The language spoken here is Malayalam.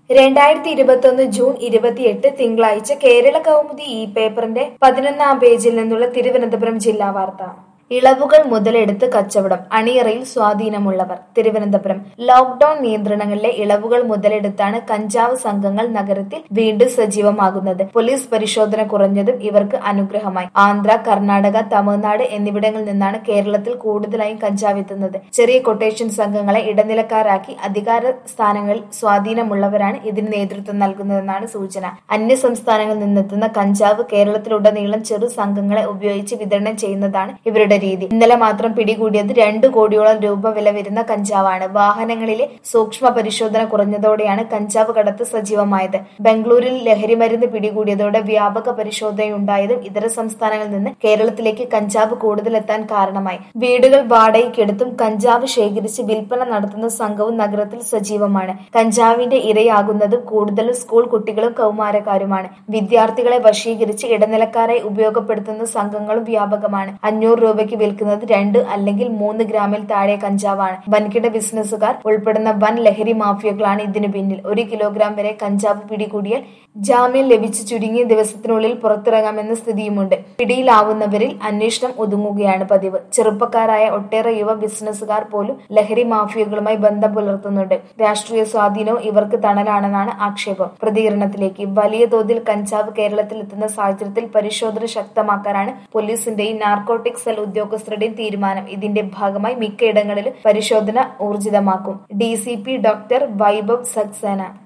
രണ്ടായിരത്തി ഇരുപത്തൊന്ന് ജൂൺ ഇരുപത്തിയെട്ട് തിങ്കളാഴ്ച കേരള കൗമുദി ഈ പേപ്പറിന്റെ പതിനൊന്നാം പേജിൽ നിന്നുള്ള തിരുവനന്തപുരം ജില്ലാ വാർത്ത ഇളവുകൾ മുതലെടുത്ത് കച്ചവടം അണിയറയിൽ സ്വാധീനമുള്ളവർ തിരുവനന്തപുരം ലോക്ഡൌൺ നിയന്ത്രണങ്ങളിലെ ഇളവുകൾ മുതലെടുത്താണ് കഞ്ചാവ് സംഘങ്ങൾ നഗരത്തിൽ വീണ്ടും സജീവമാകുന്നത് പോലീസ് പരിശോധന കുറഞ്ഞതും ഇവർക്ക് അനുഗ്രഹമായി ആന്ധ്ര കർണാടക തമിഴ്നാട് എന്നിവിടങ്ങളിൽ നിന്നാണ് കേരളത്തിൽ കൂടുതലായും കഞ്ചാവ് എത്തുന്നത് ചെറിയ കൊട്ടേഷൻ സംഘങ്ങളെ ഇടനിലക്കാരാക്കി അധികാര സ്ഥാനങ്ങളിൽ സ്വാധീനമുള്ളവരാണ് ഇതിന് നേതൃത്വം നൽകുന്നതെന്നാണ് സൂചന അന്യ സംസ്ഥാനങ്ങളിൽ നിന്നെത്തുന്ന കഞ്ചാവ് കേരളത്തിലുടനീളം ചെറു സംഘങ്ങളെ ഉപയോഗിച്ച് വിതരണം ചെയ്യുന്നതാണ് ഇവരുടെ രീതി ഇന്നലെ മാത്രം പിടികൂടിയത് രണ്ടു കോടിയോളം രൂപ വില വരുന്ന കഞ്ചാവാണ് വാഹനങ്ങളിലെ സൂക്ഷ്മ പരിശോധന കുറഞ്ഞതോടെയാണ് കഞ്ചാവ് കടത്ത് സജീവമായത് ബംഗളൂരിൽ ലഹരിമരുന്ന് പിടികൂടിയതോടെ വ്യാപക പരിശോധനയുണ്ടായതും ഇതര സംസ്ഥാനങ്ങളിൽ നിന്ന് കേരളത്തിലേക്ക് കഞ്ചാവ് കൂടുതലെത്താൻ കാരണമായി വീടുകൾ വാടകയ്ക്കെടുത്തും കഞ്ചാവ് ശേഖരിച്ച് വിൽപ്പന നടത്തുന്ന സംഘവും നഗരത്തിൽ സജീവമാണ് കഞ്ചാവിന്റെ ഇരയാകുന്നതും കൂടുതലും സ്കൂൾ കുട്ടികളും കൗമാരക്കാരുമാണ് വിദ്യാർത്ഥികളെ വശീകരിച്ച് ഇടനിലക്കാരായി ഉപയോഗപ്പെടുത്തുന്ന സംഘങ്ങളും വ്യാപകമാണ് അഞ്ഞൂറ് രൂപയ്ക്ക് വിൽക്കുന്നത് രണ്ട് അല്ലെങ്കിൽ മൂന്ന് ഗ്രാമിൽ താഴെ കഞ്ചാവാണ് വൻകിട ബിസിനസ്സുകാർ ഉൾപ്പെടുന്ന വൻ ലഹരി മാഫിയകളാണ് ഇതിനു പിന്നിൽ ഒരു കിലോഗ്രാം വരെ കഞ്ചാവ് പിടികൂടിയാൽ ജാമ്യം ലഭിച്ച് ചുരുങ്ങിയ ദിവസത്തിനുള്ളിൽ പുറത്തിറങ്ങാമെന്ന സ്ഥിതിയുമുണ്ട് പിടിയിലാവുന്നവരിൽ അന്വേഷണം ഒതുങ്ങുകയാണ് പതിവ് ചെറുപ്പക്കാരായ ഒട്ടേറെ യുവ ബിസിനസ്സുകാർ പോലും ലഹരി മാഫിയകളുമായി ബന്ധം പുലർത്തുന്നുണ്ട് രാഷ്ട്രീയ സ്വാധീനവും ഇവർക്ക് തണലാണെന്നാണ് ആക്ഷേപം പ്രതികരണത്തിലേക്ക് വലിയ തോതിൽ കഞ്ചാവ് കേരളത്തിൽ എത്തുന്ന സാഹചര്യത്തിൽ പരിശോധന ശക്തമാക്കാനാണ് പോലീസിന്റെയും നാർക്കോട്ടിക് സെൽ ഉദ്യോഗസ്ഥരുടെയും തീരുമാനം ഇതിന്റെ ഭാഗമായി മിക്കയിടങ്ങളിലും പരിശോധന ഊർജിതമാക്കും D C P doctor Vaibhav Saxena